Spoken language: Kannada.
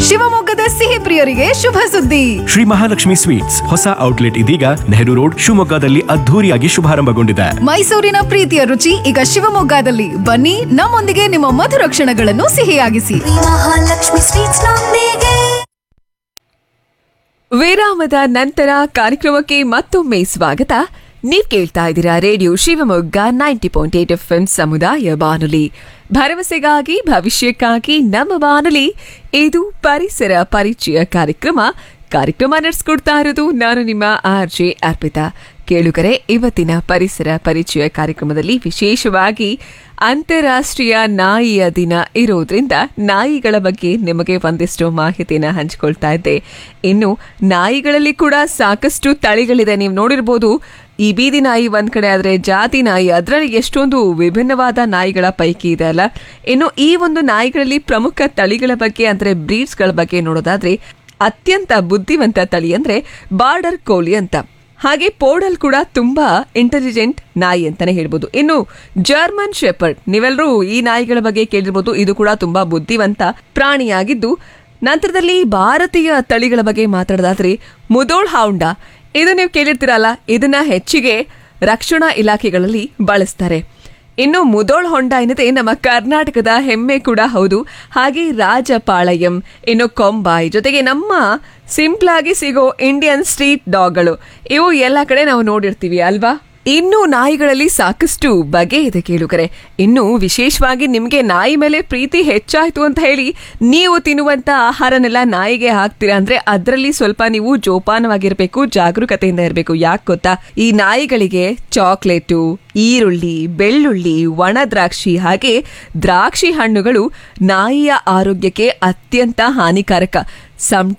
ಶಿವಮೊಗ್ಗದ ಸಿಹಿ ಪ್ರಿಯರಿಗೆ ಶುಭ ಸುದ್ದಿ ಶ್ರೀ ಮಹಾಲಕ್ಷ್ಮಿ ಸ್ವೀಟ್ಸ್ ಹೊಸ ಔಟ್ಲೆಟ್ ಇದೀಗ ನೆಹರು ರೋಡ್ ಶಿವಮೊಗ್ಗದಲ್ಲಿ ಅದ್ಧೂರಿಯಾಗಿ ಶುಭಾರಂಭಗೊಂಡಿದೆ ಮೈಸೂರಿನ ಪ್ರೀತಿಯ ರುಚಿ ಈಗ ಶಿವಮೊಗ್ಗದಲ್ಲಿ ಬನ್ನಿ ನಮ್ಮೊಂದಿಗೆ ನಿಮ್ಮ ಮಧುರ ಕ್ಷಣಗಳನ್ನು ಸಿಹಿಯಾಗಿಸಿ ಮಹಾಲಕ್ಷ್ಮಿ ಸ್ವೀಟ್ಸ್ ನೊಂದಿಗೆ ವಿರಾಮದ ನಂತರ ಕಾರ್ಯಕ್ರಮಕ್ಕೆ ಮತ್ತೊಮ್ಮೆ ಸ್ವಾಗತ ನೀವ್ ಕೇಳ್ತಾ ಇದ್ದೀರಾ radio Shivamogga ninety point eight F M ಸಮುದಾಯ ಬಾನುಲಿ ಭರವಸೆಗಾಗಿ ಭವಿಷ್ಯಕ್ಕಾಗಿ ನಮ್ಮ ಬಾನುಲಿ ಇದು ಪರಿಸರ ಪರಿಚಯ ಕಾರ್ಯಕ್ರಮ ಕಾರ್ಯಕ್ರಮ ನಡೆಸ್ಕೊಡ್ತಾ ಇರೋದು ನಾನು ನಿಮ್ಮ ಆರ್ ಜೆ ಅರ್ಪಿತಾ ಕೇಳುಗರೆ ಇವತ್ತಿನ ಪರಿಸರ ಪರಿಚಯ ಕಾರ್ಯಕ್ರಮದಲ್ಲಿ ವಿಶೇಷವಾಗಿ ಅಂತಾರಾಷ್ಟ್ರೀಯ ನಾಯಿಯ ದಿನ ಇರೋದ್ರಿಂದ ನಾಯಿಗಳ ಬಗ್ಗೆ ನಿಮಗೆ ಒಂದಿಷ್ಟು ಮಾಹಿತಿನ ಹಂಚಿಕೊಳ್ತಾ ಇದ್ದೆ ಇನ್ನು ನಾಯಿಗಳಲ್ಲಿ ಕೂಡ ಸಾಕಷ್ಟು ತಳಿಗಳಿದೆ ನೀವು ನೋಡಿರ್ಬೋದು ಈ ಬೀದಿ ನಾಯಿ ಒಂದ್ ಕಡೆ ಆದ್ರೆ ಜಾತಿ ನಾಯಿ ಅದರಲ್ಲಿ ಎಷ್ಟೊಂದು ವಿಭಿನ್ನವಾದ ನಾಯಿಗಳ ಪೈಕಿ ಇದೆ ಅಲ್ಲ ಇನ್ನು ಈ ಒಂದು ನಾಯಿಗಳಲ್ಲಿ ಪ್ರಮುಖ ತಳಿಗಳ ಬಗ್ಗೆ ಅಂದ್ರೆ ಬ್ರೀಡ್ಸ್ಗಳ ಬಗ್ಗೆ ನೋಡೋದಾದ್ರೆ ಅತ್ಯಂತ ಬುದ್ಧಿವಂತ ತಳಿ ಅಂದ್ರೆ ಬಾರ್ಡರ್ ಕೋಲಿ ಅಂತ ಹಾಗೆ ಪೋಡಲ್ ಕೂಡ ತುಂಬಾ ಇಂಟೆಲಿಜೆಂಟ್ ನಾಯಿ ಅಂತಾನೆ ಹೇಳ್ಬೋದು ಇನ್ನು ಜರ್ಮನ್ ಶೆಪರ್ಡ್ ನೀವೆಲ್ಲರೂ ಈ ನಾಯಿಗಳ ಬಗ್ಗೆ ಕೇಳಿರ್ಬೋದು ಇದು ಕೂಡ ತುಂಬಾ ಬುದ್ಧಿವಂತ ಪ್ರಾಣಿಯಾಗಿದ್ದು ನಂತರದಲ್ಲಿ ಭಾರತೀಯ ತಳಿಗಳ ಬಗ್ಗೆ ಮಾತಾಡೋದಾದ್ರೆ ಮುದೋಳ್ ಹೌಂಡ ಇದು ನೀವು ಕೇಳಿರ್ತೀರಲ್ಲ ಇದನ್ನ ಹೆಚ್ಚಿಗೆ ರಕ್ಷಣಾ ಇಲಾಖೆಗಳಲ್ಲಿ ಬಳಸ್ತಾರೆ ಇನ್ನು ಮುದೋಳ್ ಹೊಂಡ ಏನಿದೆ ನಮ್ಮ ಕರ್ನಾಟಕದ ಹೆಮ್ಮೆ ಕೂಡ ಹೌದು ಹಾಗೆ ರಾಜಪಾಳಯಂ ಇನ್ನು ಕೊಂಬಾಯಿ ಜೊತೆಗೆ ನಮ್ಮ ಸಿಂಪಲ್ ಆಗಿ ಸಿಗೋ ಇಂಡಿಯನ್ ಸ್ಟ್ರೀಟ್ ಡಾಗ್ಗಳು ಇವು ಎಲ್ಲ ಕಡೆ ನಾವು ನೋಡಿರ್ತೀವಿ ಅಲ್ವಾ ಇನ್ನು ನಾಯಿಗಳಲ್ಲಿ ಸಾಕಷ್ಟು ಬಗೆ ಇದೆ ಕೇಳುಗರೆ ಇನ್ನು ವಿಶೇಷವಾಗಿ ನಿಮ್ಗೆ ನಾಯಿ ಮೇಲೆ ಪ್ರೀತಿ ಹೆಚ್ಚಾಯ್ತು ಅಂತ ಹೇಳಿ ನೀವು ತಿನ್ನುವಂತ ಆಹಾರನೆಲ್ಲ ನಾಯಿಗೆ ಹಾಕ್ತೀರಾ ಅಂದ್ರೆ ಅದರಲ್ಲಿ ಸ್ವಲ್ಪ ನೀವು ಜೋಪಾನವಾಗಿರ್ಬೇಕು ಜಾಗರೂಕತೆಯಿಂದ ಇರಬೇಕು ಯಾಕೆ ಗೊತ್ತಾ ಈ ನಾಯಿಗಳಿಗೆ ಚಾಕ್ಲೇಟು ಈರುಳ್ಳಿ ಬೆಳ್ಳುಳ್ಳಿ ಒಣ ದ್ರಾಕ್ಷಿ ಹಾಗೆ ದ್ರಾಕ್ಷಿ ಹಣ್ಣುಗಳು ನಾಯಿಯ ಆರೋಗ್ಯಕ್ಕೆ ಅತ್ಯಂತ ಹಾನಿಕಾರಕ ಸಮ್